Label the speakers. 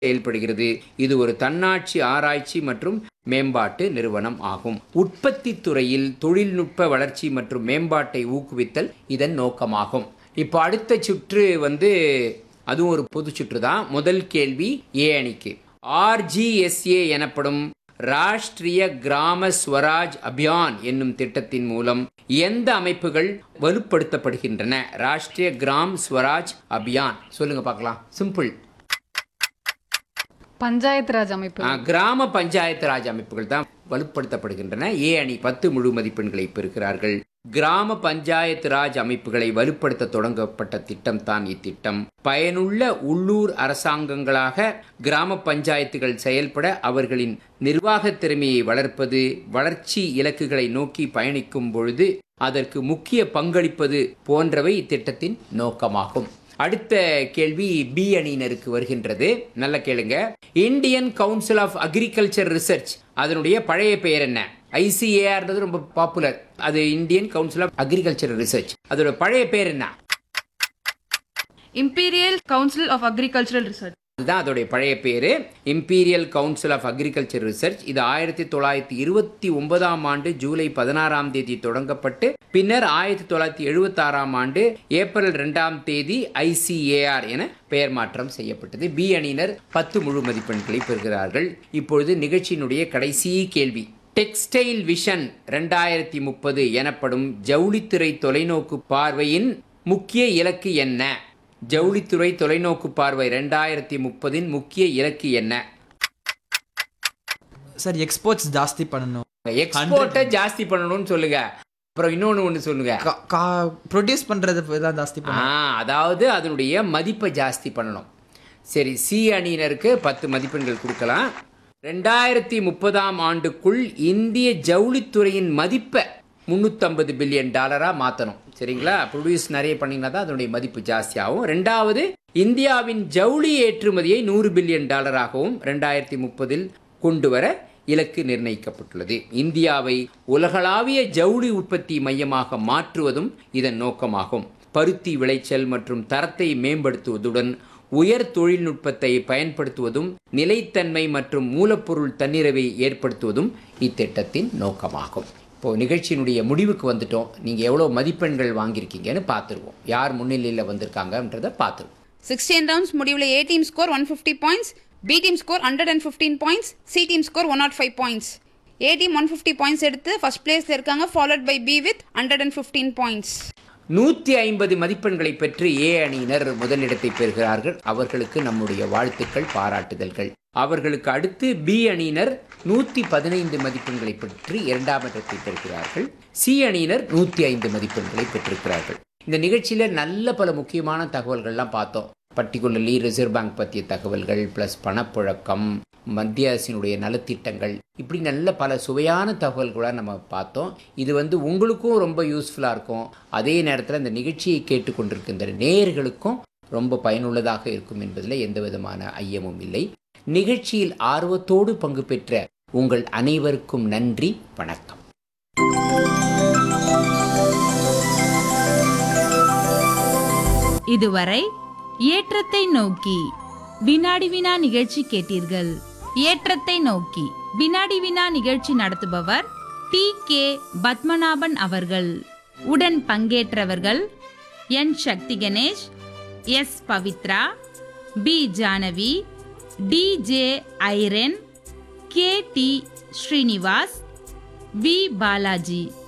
Speaker 1: செயல்படுகிறது இது ஒரு தன்னாட்சி ஆராய்ச்சி மற்றும் மேம்பாட்டு நிறுவனம் ஆகும் உற்பத்தி துறையில் தொழில்நுட்ப வளர்ச்சி மற்றும் மேம்பாட்டை ஊக்குவித்தல் இதன் நோக்கமாகும் இப்போ அடுத்த சுற்று வந்து அதுவும் ஒரு பொது சுற்று தான் முதல் கேள்வி ஏ அணிக்கு ஆர்ஜிஎஸ்ஏ எனப்படும் ராஷ்டிரிய கிராம ஸ்வராஜ் அபியான் என்னும் திட்டத்தின் மூலம் எந்த அமைப்புகள் வலுப்படுத்தப்படுகின்றன ராஷ்டிரிய கிராம் ஸ்வராஜ் அபியான் சொல்லுங்க பார்க்கலாம் சிம்பிள்
Speaker 2: பஞ்சாயத்து ராஜ் அமைப்பு
Speaker 1: ஆ, கிராம பஞ்சாயத்து ராஜ் அமைப்புகள் தான் வலுப்படுத்தப்படுகின்றன ஏ அணி பத்து முழு மதிப்பெண்களை பெறுகிறார்கள் கிராம பஞ்சாயத்து ராஜ் அமைப்புகளை வலுப்படுத்த தொடங்கப்பட்ட திட்டம் தான் இத்திட்டம் பயனுள்ள உள்ளூர் அரசாங்கங்களாக கிராம பஞ்சாயத்துகள் செயல்பட அவர்களின் நிர்வாகத் திறமையை வளர்ப்பது வளர்ச்சி இலக்குகளை நோக்கி பயணிக்கும் பொழுது அதற்கு முக்கிய பங்களிப்பது போன்றவை இத்திட்டத்தின் நோக்கமாகும் அடுத்த கேள்வி பி அணியினருக்கு வருகின்றது நல்ல கேளுங்க Indian council of agriculture research அதனுடைய பழைய பெயர் என்ன ஐசிஏஆர்ன்றது ரொம்ப பாப்புலர் அது Indian council of agriculture research அதோட பழைய பேர் என்ன
Speaker 3: Imperial Council of Agricultural Research.
Speaker 1: அதுதான் அதோடைய பழைய பேர் imperial council of agriculture research இது ஆயிரத்தி தொள்ளாயிரத்தி இருபத்தி ஒன்பதாம் ஆண்டு ஜூலை பதினாறாம் தேதி தொடங்கப்பட்டு பின்னர் ஆயிரத்தி தொள்ளாயிரத்தி எழுபத்தாறாம் ஆண்டு ஏப்ரல் ரெண்டாம் தேதி ஐசிஏஆர் என பெயர் மாற்றம் செய்யப்பட்டது பி அணியினர் பத்து முழு மதிப்பெண்களை பெறுகிறார்கள் இப்பொழுது நிகழ்ச்சியினுடைய கடைசி கேள்வி டெக்ஸ்டைல் விஷன் ரெண்டாயிரத்தி முப்பது எனப்படும் ஜவுளித்துறை தொலைநோக்கு பார்வையின் முக்கிய இலக்கு என்ன ஜவுளித்துறை தொலைநோக்கு பார்வை ரெண்டாயிரத்தி முப்பதின் முக்கிய இலக்கு என்ன
Speaker 4: ಸರ್ ಎಕ್ಸ್ಪೋರ್ಟ್ಸ್ ಜಾಸ್ತಿ பண்ணணும்
Speaker 1: எக்ஸ்போர்ட்டை ஜாஸ்தி பண்ணணும்னு சொல்லுங்க அப்புறம் இன்னொன்னு ஒன்று சொல்லுங்க
Speaker 4: ப்ரொடியூஸ் பண்றது தான் ஜாஸ்தி
Speaker 1: ஆ
Speaker 4: பண்ணணும்
Speaker 1: அதாவது அதனுடைய மதிப்பை ஜாஸ்தி பண்ணணும் சரி சி அணியினருக்கு பத்து மதிப்பெண்கள் கொடுக்கலாம் ரெண்டாயிரத்தி முப்பதாம் ஆண்டுக்குள் இந்திய ஜவுளித்துறையின் மதிப்பை முந்நூற்றம்பது பில்லியன் டாலராக மாற்றணும் சரிங்களா ப்ரொடியூஸ் நிறைய பண்ணிங்கன்னா தான் அதனுடைய மதிப்பு ஜாஸ்தியாகும் ரெண்டாவது இந்தியாவின் ஜவுளி ஏற்றுமதியை நூறு பில்லியன் டாலராகவும் ரெண்டாயிரத்தி முப்பதில் கொண்டு வர இலக்கு நிர்ணயிக்கப்பட்டுள்ளது இந்தியாவை உலகளாவிய ஜவுளி உற்பத்தி மையமாக மாற்றுவதும் இதன் நோக்கமாகும் பருத்தி விளைச்சல் மற்றும் தரத்தை மேம்படுத்துவதுடன் உயர் தொழில்நுட்பத்தை பயன்படுத்துவதும் நிலைத்தன்மை மற்றும் மூலப்பொருள் தன்னிறைவை ஏற்படுத்துவதும் இத்திட்டத்தின் நோக்கமாகும் இப்போ நிகழ்ச்சியினுடைய முடிவுக்கு வந்துட்டோம் நீங்கள் எவ்வளோ மதிப்பெண்கள் வாங்கியிருக்கீங்கன்னு பார்த்துருவோம் யார் முன்னிலையில் வந்திருக்காங்கன்றதை பார்த்துருவோம்
Speaker 5: 16 ரவுண்ட்ஸ் முடிவில் A team score one fifty points B team score hundred and fifteen points C team score one nought five points A team one fifty points எடுத்து ஃபர்ஸ்ட் பிளேஸ்ல இருக்காங்க followed by B with hundred and fifteen points
Speaker 1: நூற்றி ஐம்பது மதிப்பெண்களை பெற்று ஏ அணியினர் முதலிடத்தை பெறுகிறார்கள் அவர்களுக்கு நம்முடைய வாழ்த்துக்கள் பாராட்டுதல்கள் அவர்களுக்கு அடுத்து பி அணியினர் நூற்றி பதினைந்து மதிப்பெண்களை பெற்று இரண்டாம் இடத்தை பெறுகிறார்கள் சி அணியினர் நூற்றி ஐந்து மதிப்பெண்களை பெற்றிருக்கிறார்கள் இந்த நிகழ்ச்சியில் நல்ல பல முக்கியமான தகவல்கள்லாம் பார்த்தோம் பர்டிகுலர்லி ரிசர்வ் பேங்க் பற்றிய தகவல்கள் ப்ளஸ் பணப்புழக்கம் மத்திய அரசினுடைய நலத்திட்டங்கள் இப்படி நல்ல பல சுவையான தகவல்களை நம்ம பார்த்தோம் இது வந்து உங்களுக்கும் ரொம்ப யூஸ்ஃபுல்லாக இருக்கும் அதே நேரத்தில் இந்த நிகழ்ச்சியை கேட்டுக்கொண்டிருக்கின்ற நேயர்களுக்கும் ரொம்ப பயனுள்ளதாக இருக்கும் என்பதில் எந்த விதமான ஐயமும் இல்லை நிகழ்ச்சியில் ஆர்வத்தோடு பங்கு பெற்ற உங்கள் அனைவருக்கும் நன்றி வணக்கம்
Speaker 6: இதுவரை ஏற்றத்தை நோக்கி வினாடி வினா நிகழ்ச்சி கேட்டீர்கள் ஏற்றத்தை நோக்கி வினாடி வினா நிகழ்ச்சி நடத்துபவர் டி கே பத்மநாபன் அவர்கள் உடன் பங்கேற்றவர்கள் N Sakthi Ganesh S Pavithra P Janavi T J ஐரன் K T Srinivas V Balaji